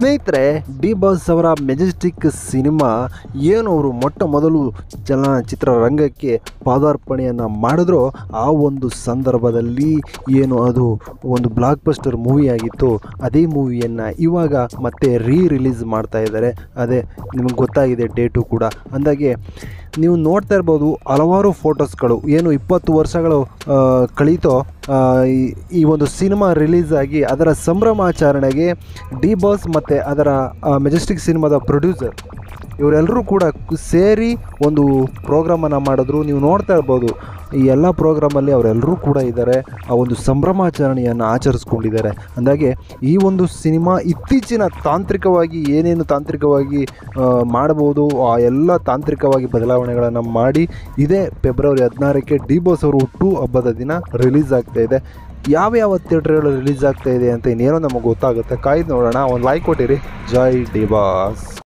ಸ್ನೇಹಿತರೆ D boss ಅವರ Majestic cinema ಏನು ಅವರು ಮೊಟ್ಟ ಮೊದಲು ಚಲನಚಿತ್ರ ರಂಗಕ್ಕೆ ಪಾದಾರ್ಪಣೆಯನ್ನು ಮಾಡಿದ್ರೋ ಆ ಒಂದು ಸಂದರ್ಭದಲ್ಲಿ ಏನು ಅದು ಒಂದು ಬ್ಲಾಕ್ ಬಸ್ಟರ್ ಮೂವಿಯಾಗಿತ್ತು ಅದೇ ಮೂವಿಯನ್ನು ಇವಾಗ ಮತ್ತೆ ರೀ ರಿಲೀಸ್ ಮಾಡ್ತಾ ಇದ್ದಾರೆ ಅದೇ ನಿಮಗೆ ಗೊತ್ತಾಗಿದೆ ಡೇಟು ಕೂಡ ಅಂದಾಗೆ ನೀವು ನೋಡ್ತಾ ಇರ್ಬೋದು ಹಲವಾರು ಫೋಟೋಸ್ಗಳು ಏನು ಇಪ್ಪತ್ತು ವರ್ಷಗಳು ಆ, ಕಳೀತೋ ಆ, ಈ- ಈ ಒಂದು ಸಿನಿಮಾ ರಿಲೀಸ್ ಆಗಿ ಅದರ ಸಂಭ್ರಮಾಚರಣೆಗೆ ಡಿ ಬಾಸ್ ಮತ್ತು ಅದರ ಮೆಜೆಸ್ಟಿಕ್ ಸಿನಿಮಾದ ಪ್ರೊಡ್ಯೂಸರ್ ಇವರೆಲ್ಲರೂ ಕೂಡ ಕು- ಸೇರಿ ಒಂದು ಪ್ರೋಗ್ರಾಮನ್ನು ಮಾಡಿದ್ರು ನೀವು ನೋಡ್ತಾ ಇರ್ಬೋದು ಈ ಎಲ್ಲ ಪ್ರೋಗ್ರಾಮಲ್ಲಿ ಅವರೆಲ್ಲರೂ ಕೂಡ ಇದ್ದಾರೆ ಆ ಒಂದು ಸಂಭ್ರಮಾಚರಣೆಯನ್ನು ಆಚರಿಸ್ಕೊಂಡಿದ್ದಾರೆ ಅಂದಾಗೆ ಈ ಒಂದು ಸಿನಿಮಾ ಇತ್ತೀಚಿನ ತಾಂತ್ರಿಕವಾಗಿ ಏನೇನು ತಾಂತ್ರಿಕವಾಗಿ ಆ, ಮಾಡ್ಬೋದು ಆ ಎಲ್ಲ ತಾಂತ್ರಿಕವಾಗಿ ಬದಲಾವಣೆಗಳನ್ನು ಮಾಡಿ ಇದೇ ಫೆಬ್ರವರಿ ಹದಿನಾರಕ್ಕೆ ಡಿ ಬಾಸ್ ಅವರು ಹುಟ್ಟು ಹಬ್ಬದ ದಿನ ರಿಲೀಸ್ ಆಗ್ತಾ ಇದೆ ಯಾವ ಯಾವ ಥಿಯೇಟ್ರ್ಗಳು ರಿಲೀಸ್ ಆಗ್ತಾ ಇದೆ ಅಂತ ಇನ್ನೇನೋ ನಮಗೆ ಗೊತ್ತಾಗುತ್ತೆ ಕಾಯ್ದು ನೋಡೋಣ ಒಂದು ಲೈಕ್ ಕೊಟ್ಟಿರಿ ಜೈ ಡಿ ಬಾಸ್